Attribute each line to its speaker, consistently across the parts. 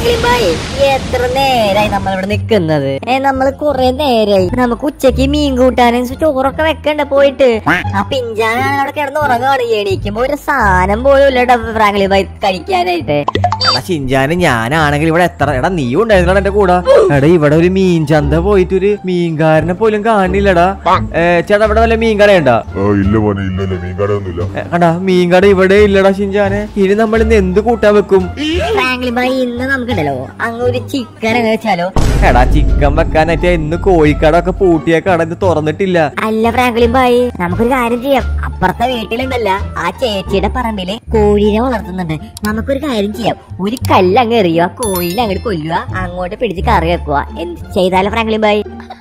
Speaker 1: Franklin bhai എത്ര നേരായി നമ്മൾ ഇവിടെ നിക്കുന്നത് ഏ നമ്മൾ കുറെ നേരായി നമുക്ക് ഉച്ചക്ക് മീൻ കൂട്ടാനും ചോറൊക്കെ വെക്കണ്ട പോയിട്ട് ആ പിഞ്ചാനാണ് അവിടെ കിടന്ന് ഉറങ്ങാണ് എണീക്കുമ്പോ ഒരു സാധനം പോലും ഇല്ലട്ടോ ഫ്രാങ്ക്ലിൻ ഭായ് കഴിക്കാനായിട്ട്
Speaker 2: എടാ ഷിൻജാന് ഞാനാണെങ്കിൽ ഇവിടെ എത്ര എടാ നീ ഉണ്ടായിരുന്നടാ എന്റെ കൂടെ എടാ ഇവിടെ ഒരു മീൻ ചന്ത പോയിട്ട് ഒരു മീൻകാരനെ പോലും കാണില്ലടാ ഏ, ചേട്ടാ ഇവിടെ വല്ല മീൻ കടയുണ്ടോ
Speaker 3: ആ ഇല്ല മോനെ ഇല്ല ഇല്ല മീൻ കടയൊന്നുമില്ല
Speaker 2: ഏ, കണ്ടാ മീൻ കട ഇവിടെ ഇല്ലടാ ഷിൻജാനെ ഇനി നമ്മൾ ഇന്ന് എന്ത് കൂട്ടാൻ വെക്കും
Speaker 1: ഫ്രാങ്ക്ലിൻ ഭായ് ഇന്ന് നമുക്കുണ്ടല്ലോ അങ്ങ് ഒരു ചിക്കൻ അങ്ങ് വെച്ചാലോ
Speaker 2: എടാ ചിക്കൻ വെക്കാനായിട്ട് ഇന്ന് കോഴിക്കട ഒക്കെ പൂട്ടിയ കട ഇത് തുറന്നിട്ടില്ല
Speaker 1: അല്ല ഫ്രാങ്ക്ലിൻ ഭായ് നമുക്കൊരു കാര്യം ചെയ്യാം അപ്പുറത്തെ വീട്ടിലുണ്ടല്ല ആ ചേച്ചിയുടെ പറമ്പില് കോഴീനെ വളർത്തുന്നുണ്ട് നമുക്കൊരു കാര്യം ചെയ്യാം ഒരു കല്ല് അങ്ങ് എറിയുക കോഴീനെ അങ്ങോട്ട് കൊല്ലുക അങ്ങോട്ട് പിടിച്ച് കറി വെക്കുക എന്ത് ചെയ്താലോ ഫ്രാങ്ക്ലിൻ ഭായ്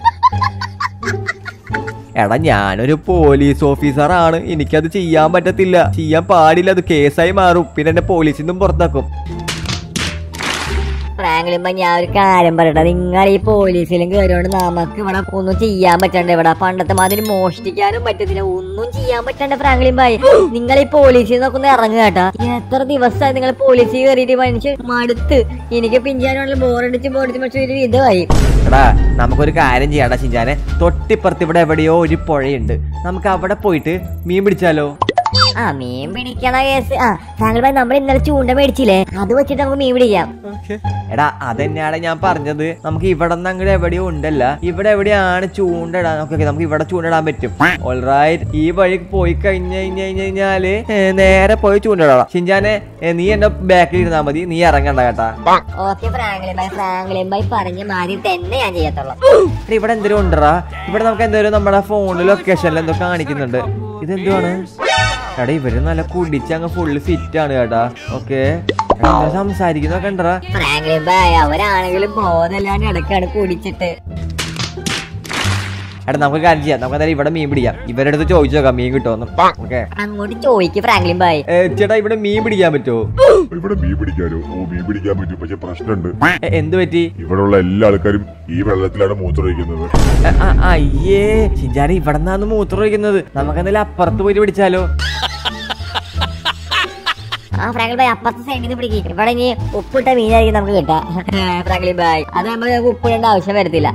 Speaker 2: എടാ ഞാനൊരു പോലീസ് ഓഫീസറാണ് എനിക്കത് ചെയ്യാൻ പറ്റത്തില്ല ചെയ്യാൻ പാടില്ല അത് കേസായി മാറും പിന്നെ എന്നെ പോലീസിൽ നിന്നും പുറത്താക്കും
Speaker 1: ഫ്രാങ്ക്ലിൻ ഭായ് ഞാൻ ഒരു കാര്യം പറയട്ടെ നിങ്ങൾ ഈ പോലീസിലും കയറിയോണ്ട് നമുക്ക് ഇവിടെ ഒന്നും ചെയ്യാൻ പറ്റണ്ട ഇവിടെ പണ്ടത്തെ മാതിരി മോഷ്ടിക്കാനും പറ്റത്തില്ല ഒന്നും ചെയ്യാൻ പറ്റണ്ട ഫ്രാങ്ക്ലിൻ ഭായ് നിങ്ങൾ ഈ പോലീസിൽ നിന്നൊക്കെ ഒന്ന് ഇറങ്ങുക കേട്ടാ എത്ര ദിവസമായി നിങ്ങൾ പോലീസിൽ കയറിയിട്ട് മനുഷ്യൻ മടുത്ത് എനിക്ക് പിഞ്ചാനുള്ള ബോറടിച്ച് ബോറടിച്ച് പക്ഷെ ഒരു വിധമായി
Speaker 2: എടാ നമുക്കൊരു കാര്യം ചെയ്യാടാ ചിഞ്ചാനെ തൊട്ടിപ്പുറത്ത് ഇവിടെ എവിടെയോ ഒരു പുഴയുണ്ട് നമുക്ക് അവിടെ പോയിട്ട് മീൻ പിടിച്ചാലോ
Speaker 1: ആ മീൻ പിടിക്കണ കേസ് ആ ഫ്രാങ്ക്ലിൻ ഭായ് നമ്മൾ ഇന്നലെ ചൂണ്ട മേടിച്ചില്ലേ അത് വെച്ചിട്ട് നമുക്ക് മീൻ പിടിക്കാം
Speaker 2: എടാ അതന്നെയാണ് ഞാൻ പറഞ്ഞത് നമുക്ക് ഇവിടെ നിന്ന് അങ്ങോട്ട് എവിടെയോ ഉണ്ടല്ല ഇവിടെ എവിടെയാണ് ചൂണ്ടിടാൻ ഓക്കെ നമുക്ക് ഇവിടെ ചൂണ്ടിടാൻ പറ്റും ഓൾറൈറ്റ് ഈ വഴി പോയി കഴിഞ്ഞ് കഴിഞ്ഞ് കഴിഞ്ഞ് കഴിഞ്ഞാല് ഏ, നേരെ പോയി ചൂണ്ടിടാം ഷിൻജാനെ ഏ, നീ എന്റെ ബാക്കിൽ ഇരുന്നാ മതി നീ ഇറങ്ങണ്ട കേട്ടാ
Speaker 1: ഓക്കെ ഫ്രാങ്ക്ലിൻ ഭായ് ഫ്രാങ്ക്ലിൻ ഭായ് പറഞ്ഞ മാതിരി തന്നെ ഞാൻ ചെയ്യത്തുള്ളൂ
Speaker 2: എടാ, ഇവിടെ എന്തെങ്കിലും ഉണ്ടറാ ഇവിടെ നമുക്ക് എന്തെങ്കിലും നമ്മുടെ ഫോണിൽ ലൊക്കേഷനിൽ എന്തോ കാണിക്കുന്നുണ്ട് ഇതെന്തുവാണ് എടാ ഇവര് നല്ല കുടിച്ച് അങ്ങ് ഫുള്ള് ഫിറ്റ് ആണ് കേട്ടാ ഓക്കെ സംസാരിക്കുന്നൊക്കെ ഉണ്ടറാ
Speaker 1: ഫ്രാങ്ക്ലിൻ ഭായ് അവരാണെങ്കിലും ബോധമില്ലാണ്ട് ഇടക്കാണ് കുടിച്ചിട്ട്
Speaker 2: എടാ നമുക്ക് ഒരു കാര്യം ചെയ്യാം നമുക്ക് എന്തായാലും ഇവിടെ മീൻ പിടിക്കാം ഇവരുടെ അടുത്ത് ചോദിച്ചു നോക്കാം മീൻ കിട്ടുമെന്ന് ഓക്കെ
Speaker 1: അങ്ങോട്ട് ചോദിക്ക് ഫ്രാങ്ക്ലിൻ ഭായ്
Speaker 2: ചേട്ടാ ഇവിടെ മീൻ പിടിക്കാൻ പറ്റുമോ
Speaker 3: ഇവിടെ മീൻ പിടിക്കാനോ ഓ മീൻ പിടിക്കാൻ പറ്റും പക്ഷെ പ്രശ്നമുണ്ട്
Speaker 2: എ, എന്ത് പറ്റി
Speaker 3: ഇവിടെയുള്ള എല്ലാ ആൾക്കാരും ഈ വെള്ളത്തിലാണ് മൂത്രമൊഴിക്കുന്നത്
Speaker 2: എ, ആ, അയ്യേ ചിഞ്ചാരി ഇവിടെ നിന്നാണ് മൂത്രം ഒഴിക്കുന്നത് നമുക്ക് എന്തായാലും അപ്പുറത്ത് പോയിട്ട് പിടിച്ചാലോ
Speaker 1: ആ ഫ്രാങ്ക്ലിൻ ഭായ് അപ്പുറത്തെ സൈഡിൽ നിന്ന് പിടിക്കും ഇവിടെ ഇനി ഉപ്പിട്ട മീനായിരിക്കും നമുക്ക് കിട്ടാ ഫ്രാങ്ക്ലിൻ ഭായ് അത് നമ്മൾ ഉപ്പിടേണ്ട ആവശ്യം വരത്തില്ല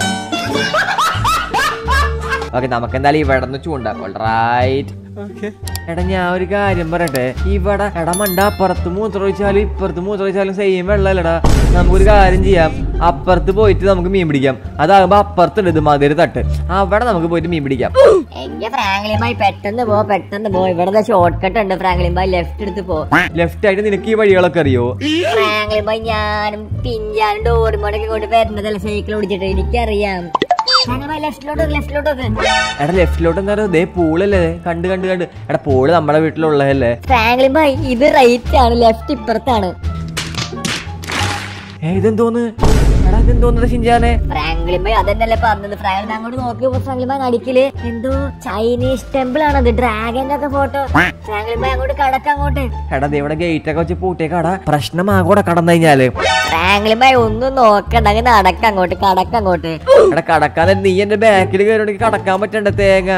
Speaker 2: ഓക്കെ നമുക്ക് എന്തായാലും ഇവിടെ നിന്ന് ചൂണ്ടാം റൈറ്റ് എടാ ഞാൻ ഒരു കാര്യം പറയട്ടെ ഇവിടെ എടാ മണ്ട അപ്പുറത്ത് മൂത്രം ഒഴിച്ചാലും ഇപ്പുറത്ത് മൂത്രം ഒഴിച്ചാലും സെയിം വെള്ളമല്ലടാ നമുക്കൊരു കാര്യം ചെയ്യാം അപ്പുറത്ത് പോയിട്ട് നമുക്ക് മീൻ പിടിക്കാം അതാകുമ്പോ അപ്പുറത്തുണ്ട് ഇത് മതിരി തട്ട് അവിടെ നമുക്ക് പോയിട്ട് മീൻ പിടിക്കാം
Speaker 1: എന്റെ ഫ്രാങ്ക്ലിൻ ഭായ് പെട്ടെന്ന് പോ പെട്ടെന്ന് പോ ഇവിടെ ഷോർട്ട് കട്ട് ഉണ്ട് ഫ്രാങ്ക്ലിൻ ഭായ് ലെഫ്റ്റ് എടുത്ത് പോ
Speaker 2: ലെഫ്റ്റ് ആയിട്ട് നിനക്ക് ഈ വഴികളൊക്കെ അറിയോ
Speaker 1: ഫ്രാങ്ക്ലിൻ ഭായ് ഞാനും പിഞ്ചാനും ഡോറിമോടൊക്കെ ഇങ്ങോട്ട് വരുന്നതല്ല സൈക്കിൾ ഓടിച്ചിട്ട് എനിക്കറിയാം ഫ്രാങ്ക്ലിൻ ഭായ് ലെഫ്റ്റിലോട്ട് ലെഫ്റ്റിലോട്ട്
Speaker 2: എടാ ലെഫ്റ്റിലോട്ട് എന്താ ദേ പൂളല്ലേ കണ്ട് കണ്ട് കണ്ട് എടാ പൂള് നമ്മുടെ വീട്ടിലുള്ളതല്ലേ
Speaker 1: ഫ്രാങ്ക്ലിൻ ഭായ് ഇത് റൈറ്റ് ആണ് ലെഫ്റ്റ് ഇപ്പുറത്താണ്
Speaker 2: ഏ ഇതെന്തോന്ന് എടാ ഇതെന്തോന്നത് ഷിഞ്ചാനെ
Speaker 1: ഫ്രാങ്ക്ലിൻ ഭായ് അതന്നെയല്ലേ പറഞ്ഞത് ഫ്രാങ്ക്ലിൻ അങ്ങോട്ട് നോക്കി ഫ്രാങ്ക്ലിൻ ഭായ് നടിക്കല് എന്തോ ചൈനീസ് ടെമ്പിൾ ആണത് ഡ്രാഗന്റെ ഒക്കെ ഫോട്ടോ ഫ്രാങ്ക്ലിൻ ഭായ് അങ്ങോട്ട് കടക്ക അങ്ങോട്ട്
Speaker 2: എടാ ദേ ഇവിടെ ഗേറ്റ് ഒക്കെ വെച്ച് പൂട്ടിയേക്കാടാ പ്രശ്നമാകൂടെ കടന്നു കഴിഞ്ഞാല്
Speaker 1: ഫ്രാങ്ക്ലിൻ ഭായ് ഒന്നും നോക്കണ്ട അങ്ങ് നടക്ക അങ്ങോട്ട് കടക്ക അങ്ങോട്ട്
Speaker 2: എടാ കടക്കാൻ നീ എന്റെ ബാക്കിൽ കയറിണെങ്കിൽ കടക്കാൻ പറ്റണ്ട തേങ്ങ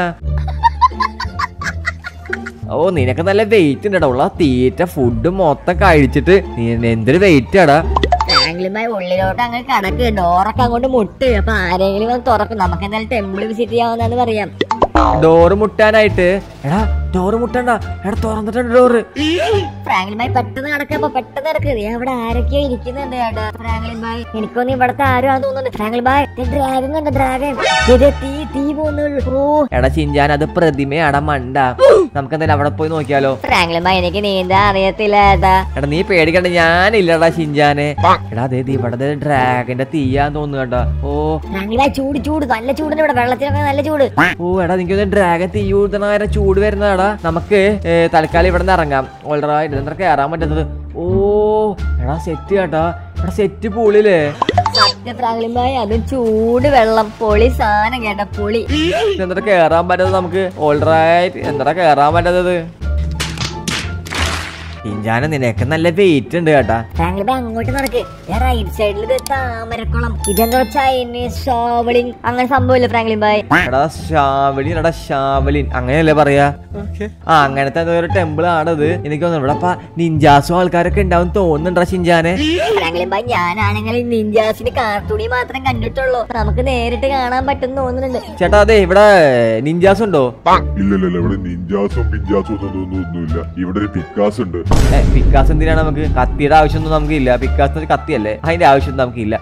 Speaker 2: ഓ നിനക്ക് നല്ല വെയിറ്റ് ഉണ്ടടാ ഉള്ള തീറ്റ ഫുഡ് മൊത്തം കഴിച്ചിട്ട് നീ എന്തൊരു വെയിറ്റ് ആടാ
Speaker 1: ഫ്രാങ്ക്ലിൻ ഭായ് ഉള്ളിലോട്ട് അങ്ങ് കടക്ക് ഡോറൊക്കെ അങ്ങോട്ട് മുട്ട് അപ്പൊ ആരെങ്കിലും വന്ന് തുറക്കും നമുക്ക് എന്തായാലും ടെമ്പിൾ വിസിറ്റ് ചെയ്യാവുന്നതെന്ന് പറയാം
Speaker 2: ഡോറ് മുട്ടാനായിട്ട് എടാ ഡോറ് മുട്ടണ്ട എടാ തുറന്നിട്ടുണ്ട് ഡോറ്
Speaker 1: ഫ്രാങ്ക്ലിൻ ഭായ് പെട്ടെന്ന് നടക്കപ്പോ പെട്ടെന്ന് നടക്ക് ദേ അവിടെ ആരൊക്കെയോ ഇരിക്കുന്നുണ്ട് കേട്ടോ ഫ്രാങ്ക്ലിൻ ഭായ് എനിക്കൊന്നും ഇവിടത്തെ ആരും ആണെന്ന് തോന്നുന്നുണ്ട് ഫ്രാങ്ക്ലിൻ ഭായ് ഡ്രാഗൺ കണ്ട ഡ്രാഗൺ ഇത് തീ തീ പോകുന്നുള്ളൂ ഓ
Speaker 2: എടാ ചിഞ്ചാൻ അത് പ്രതിമയാടാ മണ്ട നമുക്ക് എന്തായാലും അവിടെ പോയി നോക്കിയാലോ
Speaker 1: ഫ്രാങ്ക്ലിൻ ഭായ് എനിക്ക് നീന്താൻ അറിയത്തില്ല ഏട്ടാ
Speaker 2: എടാ നീ പേടിക്കണ്ട ഞാനില്ലടാ ഷിഞ്ചാനെ എടാ അതെ ഇവിടെ ഡ്രാഗന്റെ തീയാന്ന് തോന്നുന്നു കേട്ടോ ഓ
Speaker 1: ഫ്രാങ്ക്ലിൻ ഭായ് ചൂട് ചൂട് നല്ല ചൂടുണ്ട് ഇവിടെ വെള്ളത്തിലൊക്കെ നല്ല ചൂട്
Speaker 2: ഓ എടാ എനിക്കൊന്ന് ഡ്രാഗൻ തീ ഊതുന്ന നേരം ചൂട് വരുന്നതാടാ നമുക്ക് ഏ, തൽക്കാലം ഇവിടെ നിന്ന് ഇറങ്ങാം ഓൾറൈറ്റ് ഇതെന്താ കയറാൻ പറ്റുന്നത് ഓ എടാ സെറ്റ് കേട്ടാ എടാ സെറ്റ് പൂളില്ലേ
Speaker 1: സത്യ ഫ്രാങ്ക്ലിൻ ഭായ് അത് ചൂട് വെള്ളം പൊളി സാധനം കേട്ട പൊളി
Speaker 2: എന്താ കയറാൻ പറ്റുന്നത് നമുക്ക് ഓൾറൈറ്റ് എന്താ കയറാൻ പറ്റുന്നത് ഷിൻചാനെ നിനക്ക് നല്ല വെയിറ്റ് ഉണ്ട് കേട്ടാ
Speaker 1: ഫ്രാങ്ക്ലിൻ ബായ് അങ്ങോട്ട് നടക്ക് ഞാൻ റൈറ്റ് സൈഡിൽ ഇത് താമരക്കുളം ഇതെന്തോ ചൈനീസ് ഷോവളിൻ അങ്ങനെ സംഭവമില്ല ഫ്രാങ്ക്ലിൻ ബായ്
Speaker 2: എടാ ഷാവലിൻ എടാ ഷാവലിൻ അങ്ങനെയല്ലേ പറയാ ആ അങ്ങനത്തെ എന്തോ ഒരു ടെമ്പിൾ ആണത് എനിക്ക് തോന്നുന്നു ഇവിടെ അപ്പൊ നിഞ്ചാസും ആൾക്കാരൊക്കെ ഉണ്ടാവും തോന്നുന്നുണ്ടാ ഷിൻചാനെ
Speaker 1: ഫ്രാങ്ക്ലിൻ ബായ് ഞാനാണെങ്കിൽ നിഞ്ചാസിന് കാർട്ടൂണി മാത്രം കണ്ടിട്ടുള്ളൂ നമുക്ക് നേരിട്ട് കാണാൻ പറ്റും തോന്നുന്നുണ്ട്
Speaker 2: ചേട്ടാ അതെ ഇവിടെ നിഞ്ചാസ് ഉണ്ടോ
Speaker 3: ഇല്ല ഇല്ല ഇല്ല ഇവിടെ നിഞ്ചാസും പിഞ്ചാസും ഒന്നും ഒന്നും ഒന്നുമില്ല ഇവിടെ ഒരു പിക്കാസ് ഉണ്ട്
Speaker 2: ഏ, പിക്കാസ് എന്തിനാണ് നമുക്ക് കത്തിയുടെ ആവശ്യമൊന്നും നമുക്ക് ഇല്ല പിക്കാസ് ഒരു കത്തിയല്ലേ അതിന്റെ ആവശ്യം നമുക്കില്ല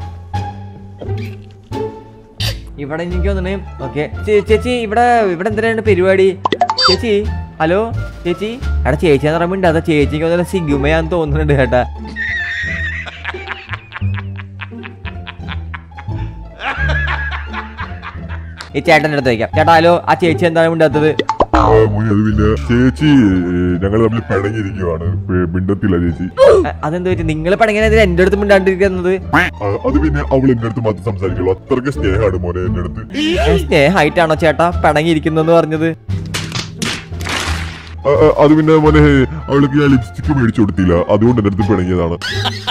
Speaker 2: ഇവിടെ എനിക്ക് തോന്നണേ ഓക്കെ ചേച്ചി ഇവിടെ ഇവിടെ എന്തിനാണ് പരിപാടി ചേച്ചി ഹലോ ചേച്ചി എടാ ചേച്ചി എന്ന് പറയുമ്പോൾ അതാ ചേച്ചിക്ക് തോന്നുന്ന സിഗുമയാന്ന് തോന്നുന്നുണ്ട് ചേട്ടാ ഈ ചേട്ടൻ്റെ അടുത്ത് വയ്ക്കാം ചേട്ടാ ഹലോ ആ ചേച്ചി എന്താണ് മിണ്ടാത്തത്
Speaker 3: ആ, മോനെ അത് പിന്നെ ചേച്ചി ഞങ്ങൾ തമ്മിൽ പിണങ്ങിയിരിക്കുവാണ് പെ- മിണ്ടത്തില്ല ചേച്ചി
Speaker 2: അ- അതെന്താ പറ്റി നിങ്ങൾ പടങ്ങിനെതിരെ എൻ്റെ അടുത്ത് മിണ്ടാണ്ടിരിക്കുന്നത്
Speaker 3: ആ, അത് പിന്നെ അവൾ എന്റെ അടുത്ത് മാത്രം സംസാരിക്കുള്ളൂ അത്രയ്ക്ക് സ്നേഹമാണ് മോനെ എന്റെ അടുത്ത്
Speaker 2: സ്നേഹമായിട്ടാണോ ചേട്ടാ പിണങ്ങിയിരിക്കുന്നെന്ന് പറഞ്ഞത്
Speaker 3: ആ, ആ, അത് പിന്നെ മോനെ അവൾക്ക് ഞാൻ ലിപ്സ്റ്റിക് മേടിച്ചു കൊടുത്തില്ല അതുകൊണ്ട് എന്റെ അടുത്ത് പിണങ്ങിയതാണ്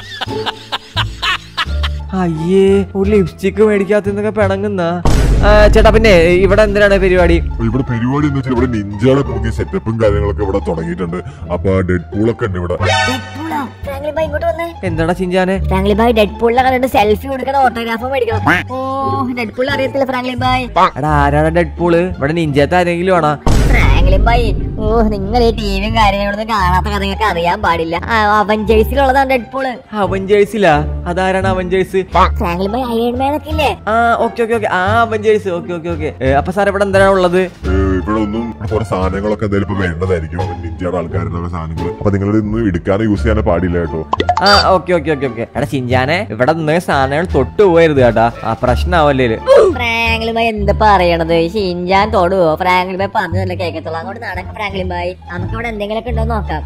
Speaker 2: അയ്യേ ഒരു ലിപ്സ്റ്റിക്ക് മേടിക്കാത്തെന്നൊക്കെ പിണങ്ങുന്ന ആ, ചേട്ടാ പിന്നെ ഇവിടെ എന്തിനാണ് പരിപാടി
Speaker 3: ഇവിടെ പരിപാടി എന്ന് വെച്ചാൽ ഇവിടെ നിഞ്ചയുടെ പുതിയ സെറ്റപ്പും കാര്യങ്ങളൊക്കെ ഇവിടെ തുടങ്ങിയിട്ടുണ്ട് അപ്പൊ ഡെഡ് പൂളൊക്കെ ഉണ്ട് ഇവിടെ
Speaker 1: ഡെഡ്പൂളാ ഫ്രാങ്ക്ലിൻ ബായ് ഇങ്ങോട്ട് വന്നേ
Speaker 2: എന്താടാ ചിഞ്ചാനെ
Speaker 1: ഫ്രാങ്ക്ലിൻ ബായ് ഡെഡ്പൂളിനെ കണ്ടിട്ട് സെൽഫി കൊടുക്കണം ഓട്ടോഗ്രാഫ് മേടിക്കണം ഓ ഡെഡ്പൂൾ അറിയത്തില്ല ഫ്രാങ്ക്ലിൻ ബായ്
Speaker 2: എടാ ആരാടാ ഡെഡ് പൂള് ഇവിടെ നിഞ്ചാത്ത ആരെങ്കിലും ആണോ
Speaker 1: ഫ്രാങ്ക്ലിൻ ബായ് ഓ നിങ്ങൾ ഈ ടിവിയും കാര്യങ്ങളൊന്നും കാണാത്ത കഥ നിങ്ങൾക്ക് അറിയാൻ പാടില്ല അവഞ്ചേഴ്സിലുള്ളതാണ് ഡെഡ്പൂള്
Speaker 2: അവഞ്ചേഴ്സിലാ അതാരാണ് അവഞ്ചേഴ്സ്
Speaker 1: ഫ്രാങ്ക്ലിൻ ബായ് അയൺ മാൻ ഒക്കെ ഇല്ലേ
Speaker 2: ആ ഓക്കെ ഓക്കെ ഓക്കെ ആ അവഞ്ചേഴ്സ് ഓക്കെ ഓക്കെ ഓക്കെ അപ്പൊ സാർ ഇവിടെ എന്താണ് ഉള്ളത്
Speaker 3: ഏ, ഇവിടെ ഒന്നും ഇവിടെ കുറെ സാധനങ്ങളൊക്കെ എന്തായാലും ഇപ്പൊ വേണ്ടതായിരിക്കും നിഞ്ചയുടെ ആൾക്കാരുടെ സാധനങ്ങൾ അപ്പൊ നിങ്ങൾ ഇന്ന് എടുക്കാനോ യൂസ് ചെയ്യാനോ പാടില്ല കേട്ടോ
Speaker 2: ആ ഓക്കെ ഓക്കെ ഓക്കെ ഓക്കെ എടാ ചിഞ്ചാനെ ഇവിടെ നിന്ന് സാധനങ്ങൾ തൊട്ടു പോയരുത് കേട്ടാ ആ പ്രശ്നമാവല്ലേ
Speaker 1: ഫ്രാങ്ക്ലിൻ ബായ് എന്ത് പറയണത് ഷിൻജാൻ തൊടുവോ ഫ്രാങ്ക്ലിൻ ബായ് പറഞ്ഞതല്ല കേൾക്കത്തുള്ളൂ അങ്ങോട്ട് നടക്കും ഫ്രാങ്ക്ലിൻ ബായ് നമുക്ക് ഇവിടെ എന്തെങ്കിലുമൊക്കെ ഉണ്ടോ എന്ന് നോക്കാം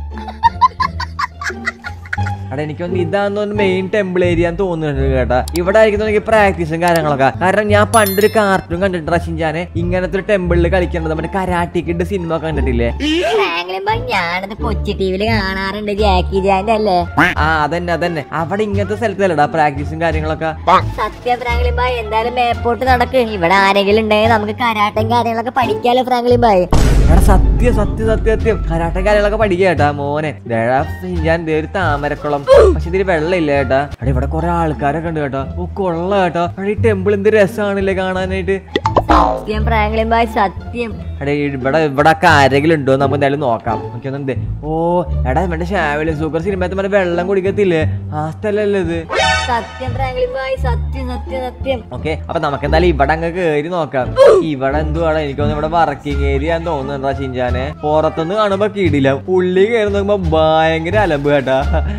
Speaker 2: എടാ എനിക്കൊന്ന് ഇതാന്ന് മെയിൻ ടെമ്പിൾ ഏരിയ തോന്നുന്നുണ്ട് കേട്ടാ ഇവിടെ ആയിരിക്കും എനിക്ക് പ്രാക്ടീസും കാര്യങ്ങളൊക്കെ കാരണം ഞാൻ പണ്ടൊരു കാർട്ടൂൺ കണ്ടിട്ട് ഷിൻജാനെ ഇങ്ങനത്തെ ഒരു ടെമ്പിളിൽ കളിക്കേണ്ടത് മറ്റേ കരാട്ടി കിഡ് സിനിമ ഒക്കെ കണ്ടിട്ടില്ലേ
Speaker 1: ഫ്രാങ്ക്ലിൻ ബായ് ഞാനത് കൊച്ചി ടിവിയിൽ കാണാറുണ്ട് ജാക്കി ജാന്റെ അല്ലേ
Speaker 2: ആ അതന്നെ അതന്നെ അവിടെ ഇങ്ങനത്തെ സ്ഥലത്തല്ലടാ പ്രാക്ടീസും കാര്യങ്ങളൊക്കെ
Speaker 1: സത്യം ഫ്രാങ്ക്ലിൻ ബായ് എന്തായാലും മേപ്പോട്ട് നടക്ക് ഇവിടെ ആരെങ്കിലും ഉണ്ടെങ്കിൽ നമുക്ക് കരാട്ടയും കാര്യങ്ങളൊക്കെ പഠിക്കാലോ ഫ്രാങ്ക്ലിൻ ബായ്
Speaker 2: എടാ സത്യം സത്യം സത്യം സത്യം കരാട്ടം കാര്യങ്ങളൊക്കെ പഠിക്കുക കേട്ടാ മോനെ ദേടാ ഞാൻ ദേ ഒരു താമരക്കുളം പക്ഷെ ഇതിൽ വെള്ളമില്ല കേട്ടാ എടാ ഇവിടെ കുറെ ആൾക്കാരൊക്കെ ഉണ്ട് കേട്ടോ ഓ കൊള്ള കേട്ടോ എടാ ഈ ടെമ്പിൾ എന്ത് രസമാണല്ലേ കാണാനായിട്ട്
Speaker 1: സത്യം ഫ്രാങ്ക്ലിൻ ബായ് സത്യം
Speaker 2: എടാ ഇവിടെ ഇവിടെ ഒക്കെ ആരെങ്കിലും ഉണ്ടോ നമുക്ക് എന്തായാലും നോക്കാം നോക്കിയൊന്നുണ്ട് ഓ എടാ ഇവിടെ ഷാവലി സൂപ്പർ സിനിമത്തെ മറ്റേ വെള്ളം കുടിക്കത്തില്ലേ ആ സ്ഥലമല്ലേ ഇത്
Speaker 1: സത്യം ഫ്രാങ്ക്ലിൻ ബായ് സത്യം സത്യം സത്യം
Speaker 2: ഓക്കെ അപ്പൊ നമുക്ക് എന്തായാലും ഇവിടെ അങ്ങ് കേറി നോക്കാം ഇവിടെ എന്തുവാണ് എനിക്കൊന്ന് ഇവിടെ വർക്കിംഗ് ഏരിയ തോന്നുന്നുണ്ടാ ചിഞ്ചാനെ പുറത്തുനിന്ന് കാണുമ്പോ കിടില പുള്ളി കയറി നോക്കുമ്പോ ഭയങ്കര അലമ്പ് കേട്ടാ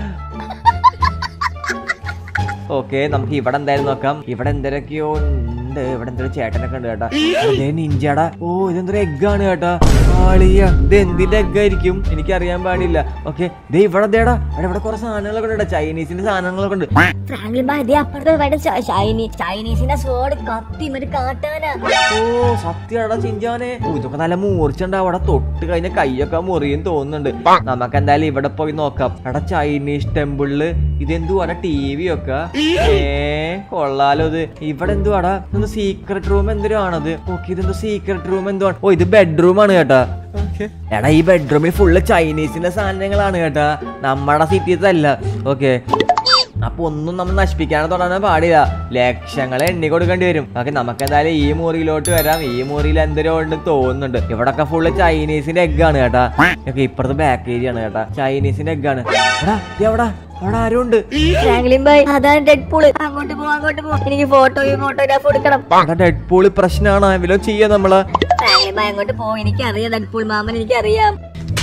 Speaker 2: ഓക്കെ നമുക്ക് ഇവിടെ എന്തായാലും നോക്കാം ഇവിടെ എന്തൊക്കെയോ ഉണ്ട് ഇവിടെ എന്തൊരു ചേട്ടനൊക്കെ ഉണ്ട് കേട്ടാ അതേ നിഞ്ചാടാ ഓ ഇതെന്തൊരു എഗ്ഗാണ് കേട്ടാ ആളിയ ഇത് എന്തിന്റെ എഗ് ആയിരിക്കും എനിക്കറിയാൻ പാടില്ല ഓക്കെ ദേ ഇവിടെ ദേടാ ഇവിടെ ഇവിടെ കുറെ സാധനങ്ങളൊക്കെ ഉണ്ട് കേട്ടോ ചൈനീസിന്റെ സാധനങ്ങളൊക്കെ ഉണ്ട്
Speaker 1: ഫ്രാങ്ക്ലിൻ ബായ് അതേ അപ്പുറത്തെ മറ്റേ ച- ചൈനീ ചൈനീസിന്റെ സ്വോർഡ് കത്തി മറ്റേ കാട്ടാനാ
Speaker 2: ഓ സത്യടാ ചിഞ്ചാനെ ഓ, ഇതൊക്കെ നല്ല മൂർച്ചുണ്ട് അവിടെ തൊട്ട് കഴിഞ്ഞ കൈയൊക്കെ മുറിയും തോന്നുന്നുണ്ട് നമുക്ക് എന്തായാലും ഇവിടെ പോയി നോക്കാം എടാ ചൈനീസ് ടെമ്പിളില് ഇതെന്തുവാടാ ടി വി ഒക്കെ ഏ കൊള്ളാലോ ഇത് ഇവിടെ എന്തുവാടാ ഇതൊന്ന് സീക്രട്ട് റൂം എന്തൊരു ആണത് ഓക്കെ ഇതെന്തോ സീക്രട്ട് റൂം എന്തോ ഓ ഇത് ബെഡ്റൂം ആണ് കേട്ടാ എടാ ഈ ബെഡ്റൂമിൽ ഫുള്ള് ചൈനീസിന്റെ സാധനങ്ങളാണ് കേട്ടാ നമ്മുടെ സിറ്റിയത്തല്ല ഓക്കെ അപ്പൊ ഒന്നും നമ്മൾ നശിപ്പിക്കാനും തുടങ്ങാൻ പാടില്ല ലക്ഷങ്ങളെ എണ്ണി കൊടുക്കേണ്ടി വരും ഓക്കെ നമുക്ക് എന്തായാലും ഈ മുറിയിലോട്ട് വരാം ഈ മുറിയിൽ എന്തൊരു ഉണ്ട് തോന്നുന്നുണ്ട് ഇവിടൊക്കെ ഫുള്ള് ചൈനീസിന്റെ എഗ് ആണ് കേട്ടാ ഓക്കെ ഇപ്പുറത്ത് ബാക്ക് ഏരിയ ആണ് കേട്ടാ ചൈനീസിന്റെ എഗ് ആണ് എടാ ദേ അവിടെ അവിടെ ആരും ഉണ്ട്
Speaker 1: ഫ്രാങ്ക്ലിൻ ബായ് അതാണ് ഡെഡ് പൂള് അങ്ങോട്ട് പോ അങ്ങോട്ട് പോ എനിക്ക് ഫോട്ടോയും ഫോട്ടോഗ്രാഫ് എടുക്കണം
Speaker 2: എടാ ഡെഡ് പൂള് പ്രശ്നമാണ് വല്ലോ ചെയ്യാ നമ്മള്
Speaker 1: ഫ്രാങ്ക്ലിൻ ബായ് അങ്ങോട്ട് പോ എനിക്കറിയാം ഡെഡ് പൂൾ മാമൻ എനിക്കറിയാം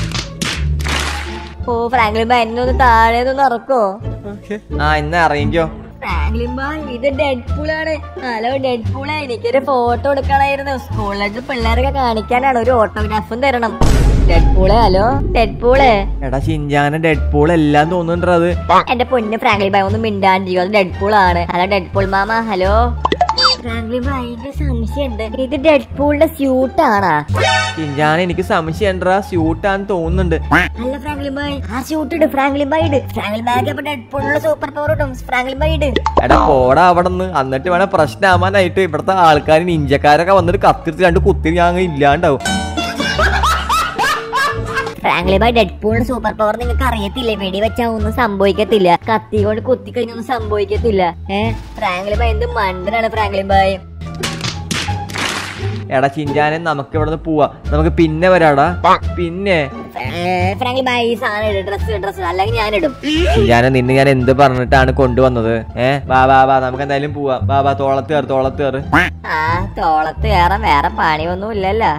Speaker 1: ഓ ഫ്രാങ്ക്ലിൻ ബായ് എന്നെ ഒന്ന് താഴെ ഒന്ന് ഇറക്കോ
Speaker 2: ആ ഇന്ന് ഇറങ്ങിക്കോ
Speaker 1: ഫ്രാങ്ക്ലിൻ ബായ് ഇത് ഡെഡ് പൂളാണ് ഹലോ ഡെഡ് പൂളാ എനിക്കൊരു ഫോട്ടോ എടുക്കണമായിരുന്നു സ്കൂളിലേക്ക് പിള്ളേരൊക്കെ കാണിക്കാനാണ് ഒരു ഓട്ടോഗ്രാഫും തരണം Deadpool hello Deadpool
Speaker 2: എടാ ഷിൻജാന ഡെഡ് പൂൾ എല്ലാം തോന്നുന്നുണ്ടോ അത്
Speaker 1: എന്റെ പൊന്ന് ഫ്രാങ്ക്ലിൻ ബായ് ഒന്ന് മിണ്ടാണ്ടിരിക്കും അത് ഡെഡ് പൂൾ ആണ് ഹലോ ഡെഡ് പൂൾ മാമ ഹലോ ഫ്രാങ്ക്ലിൻ ഭായ് എനിക്ക് സംശയമുണ്ട് ഇത് ഡെഡ് പൂളിന്റെ സ്യൂട്ടാണാ
Speaker 2: ഞാൻ എനിക്ക് സംശയണ്ടാ സ്യൂട്ടാന്ന് തോന്നുന്നുണ്ട്
Speaker 1: അല്ല ഫ്രാങ്ക്ലിൻ ഭായ് ആ സ്യൂട്ട് ഇട് ഫ്രാങ്ക്ലിൻ ഭായ് ഇട് ഫ്രാങ്ക്ലിൻ ഭായ് അപ്പൊ ഡെഡ് പൂളിനുള്ള സൂപ്പർ പവർ ഇടും ഫ്രാങ്ക്ലിൻ ഭായ് ഇട്
Speaker 2: എടാ പോടാ അവിടെ നിന്ന് എന്നിട്ട് വേണേ പ്രശ്നമാവാനായിട്ട് ഇവിടുത്തെ ആൾക്കാർ നിഞ്ചക്കാരൊക്കെ വന്നിട്ട് കത്തിരിച്ച് രണ്ട് കുത്തി ഞാൻ അങ്ങ് ഇല്ലാണ്ടാവും
Speaker 1: ഫ്രാങ്ക്ലിൻ ഭായ് ഡെഡ് പൂളിന്റെ സൂപ്പർ പവർ നിങ്ങൾക്ക് അറിയത്തില്ലേ വെടി വെച്ചാ ഒന്നും സംഭവിക്കത്തില്ല കത്തി കൊണ്ട് കുത്തി കഴിഞ്ഞൊന്നും സംഭവിക്കത്തില്ല ഏഹ് ഫ്രാങ്ക്ലിൻ ഭായ് എന്ത് മണ്ടനാണ് ഫ്രാങ്ക്ലിൻ ഭായ്
Speaker 2: എടാ ചിഞ്ചാനെ നമുക്ക് ഇവിടെ നിന്ന് പോവാ നമുക്ക് പിന്നെ വരാടാ പിന്നെ
Speaker 1: ഏഹ് ഫ്രാങ്ക്ലിൻ ഭായ് ഈ സാധനം ഇട് ഡ്രസ് ഡ്രസ് അല്ലെങ്കിൽ ഞാൻ ഇടും
Speaker 2: ചിഞ്ചാനെ നിന്നെ ഞാൻ എന്ത് പറഞ്ഞിട്ടാണ് കൊണ്ടുവന്നത് ഏ വാ വാ വാ നമുക്ക് എന്തായാലും പോവാം വാ വാ തോളത്ത് കയറ് തോളത്ത് കയറ്
Speaker 1: ആ തോളത്ത് കയറാൻ വേറെ പണിയൊന്നും ഇല്ലല്ലോ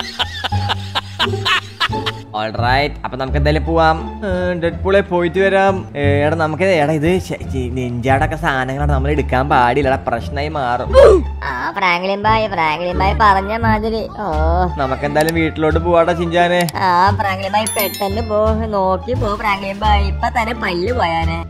Speaker 2: ഓൾറൈറ്റ് അപ്പൊ നമുക്ക് എന്തായാലും പോവാം ഡെഡ് പൂളെ പോയിട്ട് വരാം ഏ, എടാ നമുക്ക് എടാ ഇത് നെഞ്ചാടൊക്കെ സാധനങ്ങളാണ് നമ്മൾ എടുക്കാൻ പാടില്ലടാ പ്രശ്നമായി മാറും
Speaker 1: ആ ഫ്രാങ്ക്ലിൻ ഭായ് ഫ്രാങ്ക്ലിൻ ഭായ് പറഞ്ഞ മാതിരി ഓ
Speaker 2: നമുക്ക് എന്തായാലും വീട്ടിലോട്ട് പോവാടാ ചിഞ്ചാനെ
Speaker 1: ആ ഫ്രാങ്ക്ലിൻ ഭായ് പെട്ടെന്ന് പോ നോക്കി പോ ഫ്രാങ്ക്ലിൻ ഭായ് ഇപ്പൊ തന്നെ പല്ല് പോയാനെ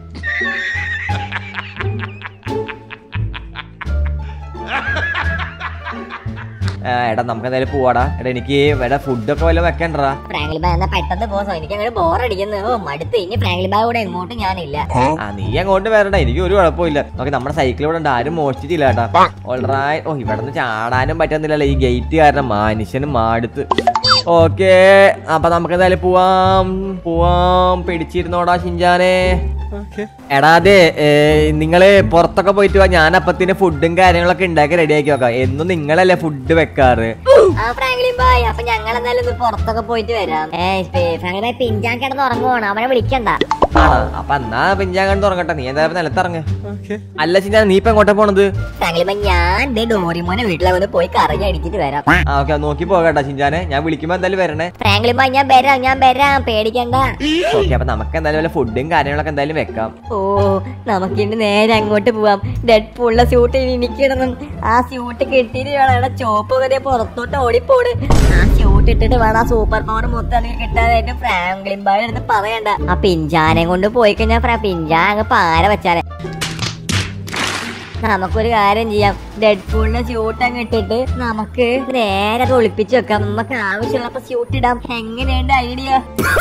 Speaker 2: ആ, എടാ നമുക്ക് എന്തായാലും പോവാടാ എടാ എനിക്ക് ഇവിടെ ഫുഡൊക്കെ വല്ല വെക്കണ്ടടാ
Speaker 1: ഫ്രാങ്ക്ലിൻ ഭായ് എന്നാ പെട്ടെന്ന് പോ എനിക്ക് അങ്ങനെ ബോറടിക്കുന്നു ഓ മടുത്ത് ഇനി ഫ്രാങ്ക്ലിൻ ഭായ് കൂടെ എങ്ങോട്ടും ഞാനില്ല
Speaker 2: ആ നീ അങ്ങോട്ട് വരണ്ട എനിക്ക് ഒരു കുഴപ്പമില്ല നോക്കി നമ്മുടെ സൈക്കിൾ ഇവിടെ ഉണ്ട് ആരും മോഷ്ടിച്ചില്ല കേട്ടാ ഓൾറൈറ്റ് ഓ ഇവിടെ നിന്ന് ചാടാനും പറ്റുന്നില്ലല്ലോ ഈ ഗേറ്റ് കാരണം മനുഷ്യന് മാടുത്ത് ഓക്കെ അപ്പൊ നമുക്ക് എന്തായാലും പോവാം പോവാം പിടിച്ചിരുന്നോടാ ഷിഞ്ചാനെ എടാ അതെ ഏ, നിങ്ങള് പുറത്തൊക്കെ പോയിട്ട് വാ ഞാൻ അപ്പത്തിന് ഫുഡും കാര്യങ്ങളൊക്കെ ഉണ്ടാക്കി റെഡിയാക്കി വെക്കാം എന്നും നിങ്ങളല്ലേ ഫുഡ് വെക്കാറ്
Speaker 1: ആ ഫ്രാങ്ക്ലിൻ ഭായ് അപ്പൊ ഞങ്ങൾ എന്തായാലും ഒന്ന് പുറത്തൊക്കെ പോയിട്ട് വരാം ഏ ഫ്രാങ്ക്ലിൻ ഭായ് പിഞ്ചാൻ കിടന്ന് ഉറങ്ങുവാണ് അവനെ വിളിക്കണ്ട
Speaker 2: ആണോ അപ്പൊ എന്നാ പിഞ്ചാൻ കണ്ടു തുടങ്ങട്ടെ നീ എന്തായാലും നിലത്തിറങ്ങ് അല്ല ചിഞ്ചാൻ നീ ഇപ്പൊ എങ്ങോട്ടാ പോണത്
Speaker 1: ഫ്രാങ്ക്ലിൻ ഭായ് ഞാൻ ദേ ഡോറിമോനെ വീട്ടിലെ വന്ന് പോയി കറങ്ങി അടിച്ചിട്ട് വരാം
Speaker 2: ആ ഓക്കെ നോക്കി പോകട്ടെ ചിഞ്ചാനെ ഞാൻ വിളിക്കുമ്പോ എന്തായാലും വരണേ
Speaker 1: ഫ്രാങ്ക്ലിൻ ഭായ് ഞാൻ വരാം ഞാൻ വരാം പേടിക്കണ്ട
Speaker 2: ഓക്കെ അപ്പൊ നമുക്ക് എന്തായാലും വല്ല ഫുഡും കാര്യങ്ങളൊക്കെ എന്തായാലും വെക്കാം
Speaker 1: ഓ നമുക്കിനി നേരെ അങ്ങോട്ട് പോവാം ഡെഡ് പൂളിലെ സ്യൂട്ട് ഇനി എനിക്കിടണം ആ സ്യൂട്ട് കിട്ടിയിട്ട് വേണം അവിടെ ചോപ്പ് വരെ പുറത്തോട്ട് ഓടിപ്പോട് ആ സ്യൂട്ട് ഇട്ടിട്ട് വേണം ആ സൂപ്പർ പവർ മൊത്തം എനിക്ക് കിട്ടാനായിട്ട് ഫ്രാങ്ക്ലിൻ ബായ് എടുത്ത് പറയണ്ട ആ പിഞ്ചാനെ കൊണ്ട് പോയി കഴിഞ്ഞാൽ ഫ്രാ- പിഞ്ചാൻ അങ്ങ് പാര വെച്ചാലെ നമുക്കൊരു കാര്യം ചെയ്യാം ഡെഡ് പൂളിന്റെ സ്യൂട്ട് അങ്ങ് ഇട്ടിട്ട് നമുക്ക് നേരെ അത് ഒളിപ്പിച്ച് വെക്കാം നമുക്ക് ആവശ്യമുള്ളപ്പോ സ്യൂട്ട് ഇടാം എങ്ങനെയുണ്ട് ഐഡിയ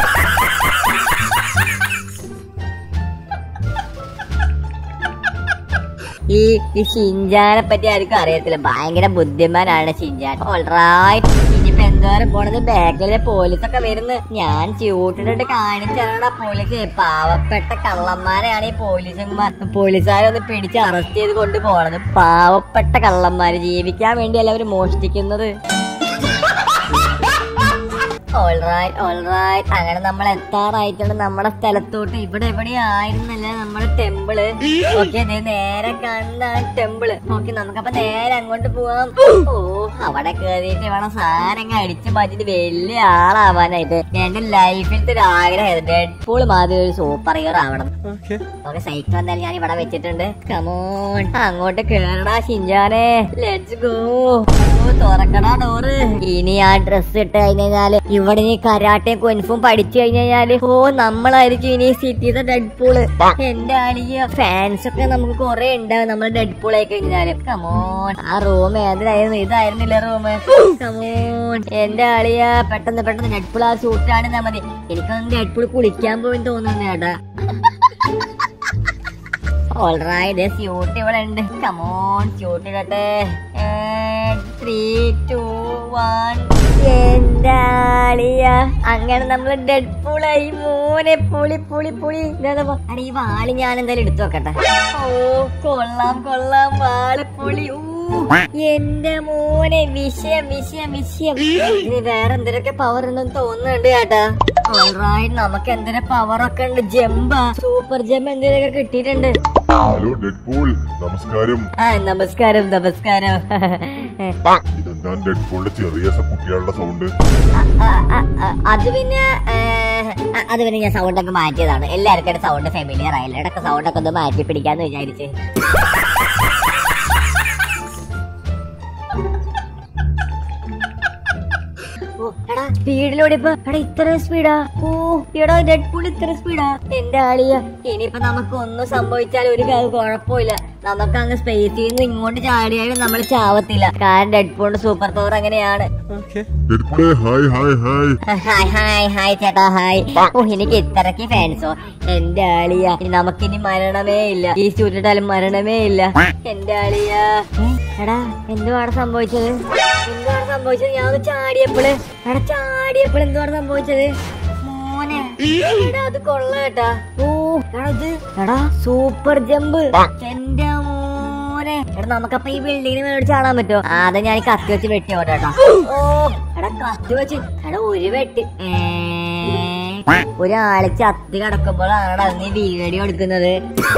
Speaker 1: ഈ ഈ ഷിൻജാനെ പറ്റി ആർക്കും അറിയത്തില്ല ഭയങ്കര ബുദ്ധിമാനാണ് ഷിൻജാൻ ഓൾറൈറ്റ് ഇനിയിപ്പോ എന്തോരം പോണത് ബാക്കിലെ പോലീസൊക്കെ വരുന്നു ഞാൻ ചൂട്ടിട്ട് കാണിച്ചാണ് പോലീസ് പാവപ്പെട്ട കള്ളന്മാരെയാണ് ഈ പോലീസന്മാർ പോലീസുകാരെ ഒന്ന് പിടിച്ച് അറസ്റ്റ് ചെയ്ത് കൊണ്ട് പോണത് പാവപ്പെട്ട കള്ളന്മാര് ജീവിക്കാൻ വേണ്ടിയല്ല അവര് മോഷ്ടിക്കുന്നത് ഓൾറൈറ്റ് ഓൾറൈറ്റ് അങ്ങനെ നമ്മൾ എത്താറായിട്ടുണ്ട് നമ്മുടെ സ്ഥലത്തോട്ട് ഇവിടെ എവിടെയായിരുന്നല്ലേ നമ്മുടെ ടെമ്പിള് ഓക്കെ നേരെ കാണുന്നതാണ് ടെമ്പിള് ഓക്കെ നമുക്കപ്പൊ നേരെ അങ്ങോട്ട് പോവാം ഓ അവിടെ കേറിയിട്ട് വേണം സാധനങ്ങൾ അടിച്ചു മാറ്റിട്ട് വലിയ ആളാവാനായിട്ട് എന്റെ ലൈഫിലത്തെ ഒരു ആഗ്രഹം ഡെഡ് പൂൾ മാതിരി ഒരു സൂപ്പർ ഹീറോ ആവണം ഓക്കെ സൈക്കിൾ എന്തായാലും ഞാൻ ഇവിടെ വെച്ചിട്ടുണ്ട് കമോൺ അങ്ങോട്ട് കേറടാ ഷിഞ്ചാനെ ലെറ്റ്സ് ഗോ തുറക്കടാ ഡോറ് ഇനി ആ ഡ്രസ് ഇട്ട് കഴിഞ്ഞാല് ഇവിടെ നീ കരാട്ടയും കൊൻഫും പഠിച്ചു കഴിഞ്ഞാല് ഓ നമ്മളായിരിക്കും ഇനി സിറ്റിത്തെ ഡെഡ് പൂള് എന്റെ ആളിയ ഫാൻസ് ഒക്കെ നമുക്ക് കുറെ ഉണ്ടാവും നമ്മൾ ഡെഡ് പൂൾ ആയി കഴിഞ്ഞാല് കമോൺ ആ റൂം ഏതായിരുന്നു ഇതായിരുന്നില്ല റൂം കമോൺ എന്റെ ആളിയ പെട്ടെന്ന് പെട്ടെന്ന് ഡെഡ് പൂൾ ആ സൂട്ടാണെന്നാ മതി എനിക്കൊന്ന് ഡെഡ് പൂൾ കുളിക്കാൻ പോയി തോന്നുന്നു ചേട്ടാ ഓൾറൈറ്റ് സ്യൂട്ട് ഇവിടെ ഉണ്ട് കമോൺ സ്യൂട്ട് ഇടട്ടെ ത്രീ ടു വൺ എന്താളിയ അങ്ങനെ നമ്മൾ ഡെഡ് പൂളായി മോനെ പുളി പുളി പുളി ഇതാ വാ. അടി ഈ വാളി ഞാൻ എന്തായാലും എടുത്തു വെക്കട്ടെ ഓ കൊള്ളാം കൊള്ളാം വാളി പുളി ഊ എന്റെ മോനെ വിഷയം വിഷയം വിഷയം ഇനി വേറെ എന്തൊക്കെ പവർ ഉണ്ടെന്ന് തോന്നുന്നുണ്ട് ചേട്ടാ ഓൾറൈറ്റ് നമുക്ക് എന്തൊരു പവർ ഒക്കെ ഉണ്ട് ജമ്പ സൂപ്പർ ജമ്പ് എന്തെങ്കിലുമൊക്കെ കിട്ടിയിട്ടുണ്ട്
Speaker 3: ഹലോ ഡെഡ് പൂൾ നമസ്കാരം
Speaker 1: ആ നമസ്കാരം നമസ്കാരം
Speaker 3: ഇതെന്താ ഡെഡ് പൂളിന്റെ ചെറിയ സ- കുട്ടികളുടെ സൗണ്ട്
Speaker 1: ആ, ആ, ആ, അത് പിന്നെ ഏ, ആ, അത് പിന്നെ ഞാൻ സൗണ്ട് ഒക്കെ മാറ്റിയതാണ് എല്ലാവർക്കും സൗണ്ട് ഫെമിലിയർ ആയില്ല ഇടയ്ക്ക് സൗണ്ട് ഒക്കെ ഒന്ന് മാറ്റി പിടിക്കാന്ന് വിചാരിച്ച് ഓ, എടാ എടാ സ്പീഡിലോടിപ്പോ എടാ ഇത്ര സ്പീഡാ ഓ എടാ ഡെഡ് പൂൾ ഇത്ര സ്പീഡാ എന്റെ ആളിയ ഇനിയിപ്പോ നമുക്ക് ഒന്നും സംഭവിച്ചാൽ ഒരു കാര്യം കുഴപ്പമില്ല നമുക്ക് അങ്ങ് സ്പേസിൽ നിന്ന് ഇങ്ങോട്ട് ചാടിയാലും നമ്മൾ ചാവത്തില്ല കാരണം ഡെഡ് പൂളിന്റെ സൂപ്പർ പവർ അങ്ങനെയാണ്
Speaker 3: ഡെഡ്പൂളെ hi hi hi
Speaker 1: hi hi hi ചേട്ടാ ഹായ് ഓ എനിക്ക് ഇത്രക്ക് ഫാൻസോ എന്റെ ആളിയ ഇനി നമുക്കിനി മരണമേ ഇല്ല ഈ ചുരുട്ടാലും മരണമേ ഇല്ല എന്റെ ആളിയ ഏ, എടാ എന്തുവാണ് സംഭവിച്ചത് എന്തുവാണ് സംഭവിച്ചത് ഞാൻ ഒന്ന് ചാടിയപ്പോള് എടാ ചാടിയപ്പോൾ എന്തുവാണ് സംഭവിച്ചത് മോനെ എടാ അത് കൊള്ള കേട്ടാ ഓ എടാ ഇത് എടാ സൂപ്പർ ജമ്പ് എന്റെ മോനെ എടാ നമുക്കപ്പൊ ഈ ബിൽഡിങ്ങിന് മേടിച്ച് ചാടാൻ പറ്റുമോ ആദ്യം ഞാൻ ഈ കത്തി വെച്ച് വെട്ടി ഓട്ടെ കേട്ടോ ഓ എടാ കത്തി വെച്ച് എടാ ഒരു വെട്ടി ഏ, ഒരാള് ചത്തി കിടക്കുമ്പോഴാണ് നീ വീഡിയോ എടുക്കുന്നത്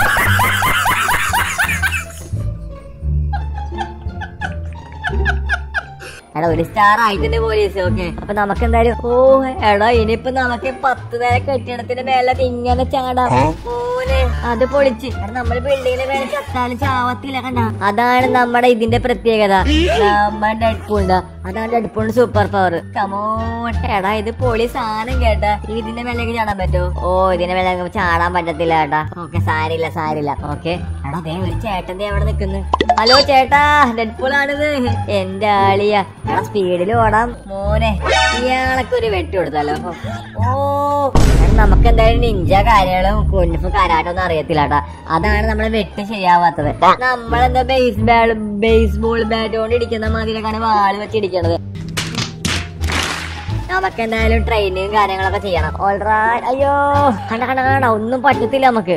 Speaker 1: എടാ ഒരു സ്റ്റാർ ആയിട്ടുണ്ട് പോലീസ് ഓക്കെ അപ്പൊ നമുക്ക് എന്തായാലും ഓ എടാ ഇനിയിപ്പോ നമുക്ക് പത്ത് നില കെട്ടിടത്തിന്റെ മേലെ ഇങ്ങനെ ചാടാം ഓനെ അത് പൊളിച്ച് എടാ നമ്മള് ബിൽഡിങ്ങിന് മേലെ ചത്താലും ചാവത്തില്ല കണ്ട അതാണ് നമ്മുടെ ഇതിന്റെ പ്രത്യേകത നമ്മുടെ ഡെഡ്പൂളിന്റെ അതാണ് ഡെഡ്പൂളിന്റെ സൂപ്പർ പവർ കമോൺ എടാ ഇത് പൊളി സാധനം കേട്ടാ ഈ ഇതിന്റെ മേലേക്ക് ചാടാൻ പറ്റുമോ ഓ ഇതിന്റെ മേലെ ചാടാൻ പറ്റത്തില്ല കേട്ടാ ഓക്കെ സാരില്ല സാരില്ല ഓക്കെ എടാ ദേ ഒരു ചേട്ടൻ ദേ അവിടെ നിക്കുന്നു ഹലോ ചേട്ടാ ഡെഡ്പൂൾ ആണിത് എന്റെ ആളിയ എടാ സ്പീഡിൽ ഓടാം മോനെ ഇയാളൊക്കെ ഒരു വെട്ടി കൊടുത്താലോ ഓ എടാ, നമുക്ക് എന്തായാലും നിഞ്ച കാര്യങ്ങളും കുഞ്ഞിപ്പ് കരാട്ടൊന്നും അറിയത്തില്ല കേട്ടാ അതാണ് നമ്മളെ വെട്ട് ശരിയാവാത്തത് നമ്മളെന്താ baseball baseball bat കൊണ്ട് ഇടിക്കുന്ന മാതിരിയൊക്കെയാണ് വാള് വെച്ച് ഇടിക്കണത് നമുക്ക് എന്തായാലും ട്രെയിനിങ് കാര്യങ്ങളൊക്കെ ചെയ്യണം ഓൾറൈറ്റ് അയ്യോ കണ്ട കണ്ട കണ്ട ഒന്നും പറ്റത്തില്ല നമുക്ക്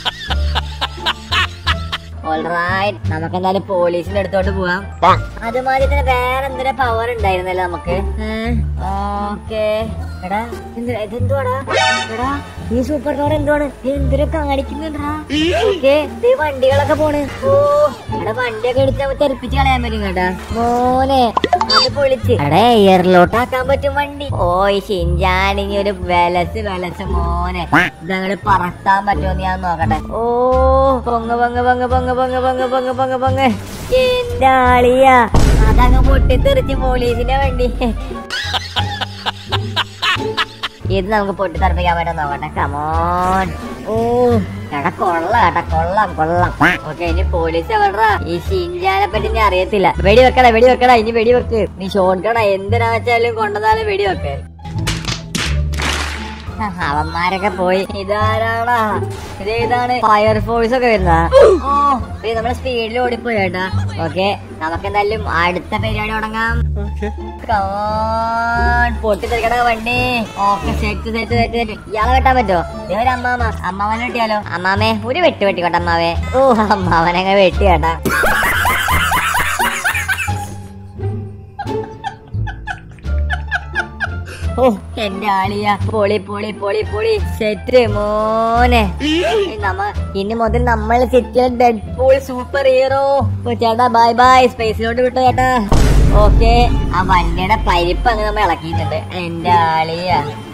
Speaker 1: ഓൾറൈറ്റ് നമുക്ക് എന്തായാലും പോലീസിന്റെ അടുത്തോട്ട് പോവാം അതുമാതിരി തന്നെ വേറെ എന്തൊരു പവർ ഉണ്ടായിരുന്നല്ലോ നമുക്ക് ഓക്കെ എടാ എന്ത് ഇതെന്തുവാടാ എടാ ഈ സൂപ്പർ പവർ എന്തുവാണ് എന്തൊരു കാണിക്കുന്നുണ്ടാ ഓക്കെ ഈ വണ്ടികളൊക്കെ പോണ് ഓ എടാ വണ്ടിയൊക്കെ എടുത്ത് നമുക്ക് തെറിപ്പിച്ച് കളയാൻ പറ്റും കേട്ടാ മോനെ അത് പൊളിച്ച് എടാ എയറിലോട്ടാക്കാൻ പറ്റും വണ്ടി ഓ ഈ ഷിൻജാനിനി ഒരു വെലസ് വെലസ് മോനെ ഇതങ്ങോട്ട് പറത്താൻ പറ്റുമോ ഞാൻ നോക്കട്ടെ ഓ പൊങ്ങ് പൊങ്ങ് പൊങ്ങ് പൊങ്ങ് പൊങ്ങ് പൊങ്ങ് പൊങ്ങ് പൊങ്ങ് പൊങ്ങ് എന്റെ ആളിയാ അതങ്ങ് പൊട്ടിത്തെറിച്ച് പോലീസിന്റെ വണ്ടി ഇത് നമുക്ക് പൊട്ടിത്തെറിപ്പിക്കാൻ പറ്റും നോക്കട്ടെ കമോൺ ഓ എടാ കൊള്ളാം എടാ കൊള്ളാം കൊള്ളാം ഓക്കെ ഇനി പോലീസ് എവിടാ ഈ ഷിൻജാനെ പറ്റി ഞാൻ അറിയത്തില്ല വെടി വെക്കടാ വെടി വെക്കടാ ഇനി വെടി വെക്ക് നീ ഷോട്ട് ഗണ എന്തിനാ വെച്ചാലും കൊണ്ടുവന്നാലും വെടി വെക്ക് അവന്മാരൊക്കെ പോയി ഇതാരാടാ ഇത് ഏതാണ് ഫയർഫോഴ്സ് ഒക്കെ വരുന്ന ഓ ഇത് നമ്മള് സ്പീഡിൽ ഓടിപ്പോയി കേട്ടാ ഓക്കെ നമുക്ക് എന്തായാലും അടുത്ത പരിപാടി തുടങ്ങാം Come on. പൊട്ടിത്തെറിക്കണ വണ്ടി okay set set set set ഇയാളെ വെട്ടാൻ പറ്റുമോ ദേ ഒരു അമ്മാമ അമ്മാവനെ വെട്ടിയാലോ അമ്മാമേ ഒരു വെട്ട് വെട്ടിക്കോട്ടെ അമ്മാവേ ഓ അമ്മാവനങ്ങ് വെട്ടി കേട്ടാ ഓ എന്റെ ആളിയ പൊളി പൊളി പൊളി പൊളി സെറ്റ് മോനെ നമ്മ ഇനി മുതൽ നമ്മൾ സിറ്റിയിൽ ഡെഡ് പൂൾ സൂപ്പർ ഹീറോ ചേട്ടാ ബൈ ബൈ സ്പേസിലോട്ട് വിട്ടു ചേട്ടാ ഓക്കെ ആ വണ്ടിയുടെ പരിപ്പ് അങ്ങ് നമ്മൾ ഇളക്കിയിട്ടുണ്ട് എന്റെ ആളിയ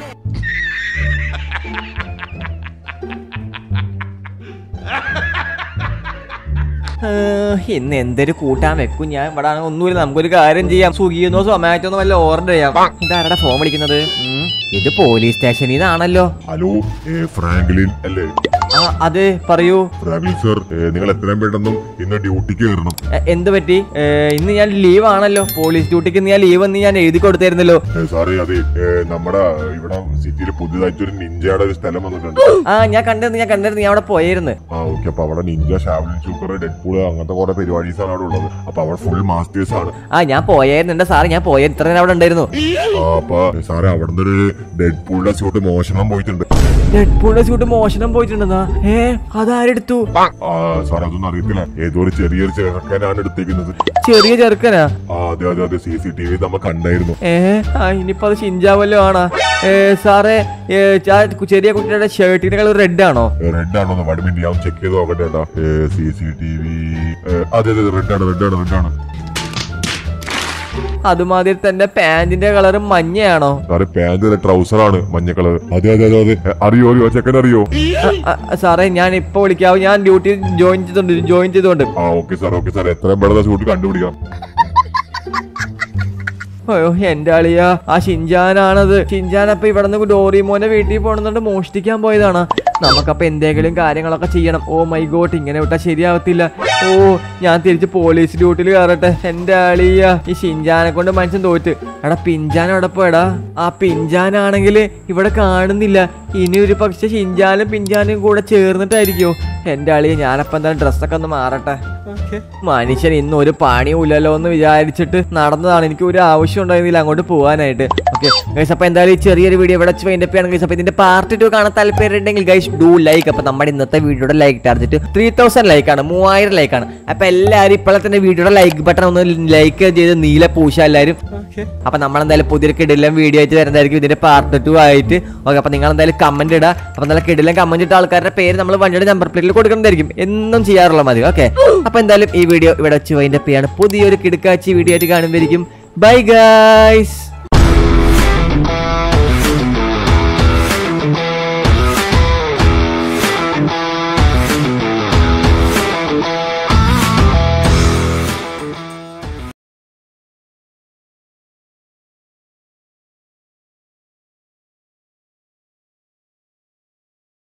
Speaker 2: ഏഹ്, ഇന്ന് എന്തൊരു കൂട്ടാൻ വെക്കും ഞാൻ ഇവിടെ ആണെങ്കിൽ ഒന്നുമില്ല നമുക്കൊരു കാര്യം ചെയ്യാം സ്വിഗ്ഗിന്നോ സൊമാറ്റോന്നോ വല്ല ഓർഡർ ചെയ്യാം ഇതാരടാ ഫോൺ വിളിക്കുന്നത് ഉം, ഇത് പോലീസ് സ്റ്റേഷനിൽ നിന്നാണല്ലോ
Speaker 3: ഹലോ ഏ ഫ്രാങ്ക്ലിൻ അല്ലേ
Speaker 2: ആ അതെ പറയൂ
Speaker 3: ഫ്രാങ്ക്ലിൻ സർ ഏ, നിങ്ങൾ എത്രയും പെട്ടെന്നും ഇന്ന് ഡ്യൂട്ടിക്ക് കയറണം
Speaker 2: എ, എന്ത് പറ്റി ഏ, ഇന്ന് ഞാൻ ലീവ് ആണല്ലോ പോലീസ് ഡ്യൂട്ടിക്ക് ഇന്ന് ഞാൻ ലീവ് എന്ന് ഞാൻ എഴുതി കൊടുത്തായിരുന്നല്ലോ
Speaker 3: ഏ, സാറേ അതെ ഏ, നമ്മുടെ ഇവിടെ സിറ്റിയിൽ പുതിയതായിട്ട് ഒരു നിഞ്ചയുടെ ഒരു സ്ഥലം വന്നിട്ടുണ്ട്
Speaker 2: ആ ഞാൻ കണ്ടിരുന്നു ഞാൻ കണ്ടിരുന്നു ഞാൻ അവിടെ പോയിരുന്നു
Speaker 3: ആ ഓക്കെ അപ്പൊ അവിടെ നിഞ്ച ഷാവലിൻ സൂപ്പർ ഡെഡ്പൂൾ അങ്ങനത്തെ കുറെ പരിപാടീസ് ആണ് അവിടെ ഉള്ളത് അപ്പൊ അവിടെ ഫുൾ മാസ്റ്റേഴ്സ് ആണ്
Speaker 2: ആ ഞാൻ പോയായിരുന്നു എന്റെ സാറ് ഞാൻ പോയ ഇത്ര നേരം അവിടെ ഉണ്ടായിരുന്നു
Speaker 3: ആ, അപ്പൊ സാറേ അവിടെ നിന്ന് ഒരു ഡെഡ്പൂളിന്റെ സ്യൂട്ട് മോഷണം പോയിട്ടുണ്ട്
Speaker 2: ഡെഡ്പൂളിന്റെ സ്യൂട്ട് മോഷണം പോയിട്ടുണ്ടെന്നാ ഏ അതാരെടുത്തു
Speaker 3: ആ സാർ അതൊന്നും അറിയത്തില്ല ഏതോ ഒരു ചെറിയൊരു ചെറുക്കനാണ് എടുത്തേക്കുന്നത്
Speaker 2: ചെറിയ ചെറുക്കനാ
Speaker 3: ആ അതെ അതെ അതെ സി സി ടി വി നമ്മ കണ്ടായിരുന്നു
Speaker 2: ഏ ആ ഇനിയിപ്പോ അത് ഷിഞ്ചാവല്ലോ ആണാ ഏ സാറേ ഏ, ആ ചെറിയ കുട്ടിയുടെ ഷർട്ടിന്റെ കളർ റെഡ് ആണോ
Speaker 3: റെഡ് ആണോ വൺ മിനിറ്റ് ഞാൻ ചെക്ക് ചെയ്ത് നോക്കട്ടെ ഏട്ടാ സി സി ടി വി അതെ അതെ റെഡ് ആണ് റെഡ് ആണ് റെഡ് ആണ്
Speaker 2: അതുമാതിരി തന്നെ പാന്റിന്റെ കളർ മഞ്ഞയാണോ
Speaker 3: സാറേ പാന്റ് ട്രൗസർ ആണ് മഞ്ഞ കളർ അതെ അതെ അതെ അതെ അറിയോ അറിയോ ചെക്കൻ അറിയോ
Speaker 2: ആ, ആ, സാറേ ഞാൻ ഇപ്പൊ വിളിക്കാവും ഞാൻ ഡ്യൂട്ടി ജോയിൻ ചെയ്തോണ്ട് ജോയിൻ ചെയ്തോണ്ട്
Speaker 3: ആ ഓക്കെ സാർ ഓക്കെ സാർ എത്രയും പെട്ടെന്ന് സൂട്ട് കണ്ടുപിടിക്കാം
Speaker 2: അയ്യോ എന്റെ അളിയാ ആ ഷിൻജാനാണത് ഷിൻജാൻ അപ്പൊ ഇവിടെ നിന്ന് ഡോറിമോനെ വീട്ടിൽ പോണെന്നുണ്ട് മോഷ്ടിക്കാൻ പോയതാണ് നമുക്കപ്പൊ എന്തെങ്കിലും കാര്യങ്ങളൊക്കെ ചെയ്യണം ഓ മൈ ഗോട്ട് ഇങ്ങനെ വിട്ടാ ശരിയാവത്തില്ല ഓ ഞാൻ തിരിച്ച് പോലീസ് ഡ്യൂട്ടിയിൽ കയറട്ടെ എന്റെ അളിയ ഈ ഷിൻജാനെ കൊണ്ട് മനുഷ്യൻ തോറ്റ് എടാ പിഞ്ചാൻ എവിടെ പോയടാ ആ പിഞ്ചാനാണെങ്കിൽ ഇവിടെ കാണുന്നില്ല ഇനി ഒരു പക്ഷെ ഷിൻജാനും പിഞ്ചാനും കൂടെ ചേർന്നിട്ടായിരിക്കോ എന്റെ അളിയ ഞാനപ്പോ എന്തായാലും ഡ്രസ്സൊക്കെ ഒന്ന് മാറട്ടെ മനുഷ്യൻ ഇന്ന് ഒരു പണിയും ഇല്ലല്ലോ എന്ന് വിചാരിച്ചിട്ട് നടന്നതാണ് എനിക്ക് ഒരു ആവശ്യം ഉണ്ടായിരുന്നില്ല അങ്ങോട്ട് പോകാനായിട്ട് ഓക്കെ ഗൈസ് അപ്പൊ എന്തായാലും ഈ ചെറിയൊരു വീഡിയോ ഇവിടെ വെച്ച് വൈൻഡപ്പ് ചെയ്യണം ഗൈസ് അപ്പൊ ഇതിന്റെ പാർട്ട് ടു കാണാൻ താല്പര്യം ഉണ്ടെങ്കിൽ ഗൈസ് ഡു ലൈക്ക് അപ്പൊ നമ്മുടെ ഇന്നത്തെ വീഡിയോയുടെ like target three thousand like ആണ് മൂവായിരം ലൈക്ക് ആണ് അപ്പൊ എല്ലാവരും ഇപ്പോഴെ തന്നെ വീഡിയോയുടെ ലൈക്ക് ബട്ടൺ ഒന്ന് ലൈക്ക് ചെയ്ത് നീല പൂശ എല്ലാവരും അപ്പൊ നമ്മൾ എന്തായാലും പുതിയൊരു കിടിലം വീഡിയോ ആയിട്ട് വരുന്നതായിരിക്കും ഇതിന്റെ പാർട്ട് ടു ആയിട്ട് ഓക്കെ അപ്പൊ നിങ്ങൾ എന്തായാലും കമന്റ് ഇടുക അപ്പൊ നല്ല കിടിലം കമന്റ് ഇട്ട ആൾക്കാരുടെ പേര് നമ്മൾ വണ്ടിയുടെ നമ്പർ പ്ലേറ്റിൽ കൊടുക്കുന്നതായിരിക്കും എന്നും ചെയ്യാറുള്ള മതി ഓക്കെ അപ്പൊ എന്തായാലും ഈ വീഡിയോ ഇവിടെ വെച്ച് വൈൻഡപ്പ് ചെയ്യാണ് പുതിയൊരു കിടക്കാച്ചി വീഡിയോ ആയിട്ട് കാണുമ്പോഴേക്കും ബൈ ഗൈസ്